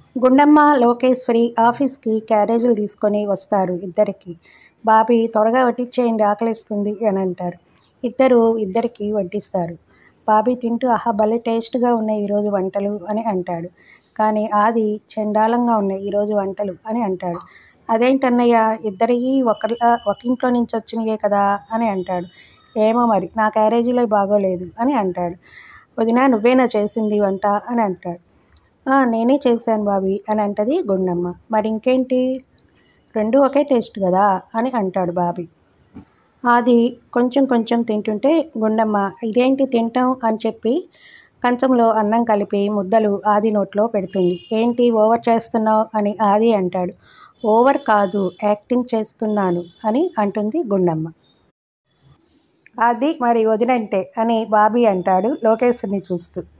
గుండమ్మ లోకేశ్వరి ఆఫీస్కి క్యారేజీలు తీసుకొని వస్తారు ఇద్దరికి బాబీ త్వరగా వడ్డించేయండి ఆకలిస్తుంది అని అంటారు ఇద్దరు ఇద్దరికి వడ్డిస్తారు బాబీ తింటూ ఆహా భలే టేస్ట్గా ఉన్నాయి ఈరోజు వంటలు అని అంటాడు కానీ ఆది చండాలంగా ఉన్నాయి ఈరోజు వంటలు అని అంటాడు అదేంటన్నయ్య ఇద్దరివి ఒకరి ఒక ఇంట్లో నుంచి వచ్చినాయే కదా అని అంటాడు ఏమో మరి నా క్యారేజీలో బాగోలేదు అని అంటాడు వదినా నువ్వేనా చేసింది వంట అని అంటాడు "ఆ, నేనే చేశాను బాబీ అని అంటది గుండమ్మ మరి ఇంకేంటి రెండు ఒకే టేస్ట్ కదా అని అంటాడు బాబీ అది కొంచెం కొంచెం తింటుంటే గుండమ్మ ఇదేంటి తింటాం అని చెప్పి కంచంలో అన్నం కలిపి ముద్దలు ఆది నోట్లో పెడుతుంది ఏంటి ఓవర్ చేస్తున్నావు అని ఆది అంటాడు ఓవర్ కాదు యాక్టింగ్ చేస్తున్నాను అని అంటుంది గుండమ్మ అది మరి వదినంటే అని బాబీ అంటాడు లోకేశ్వరిని చూస్తూ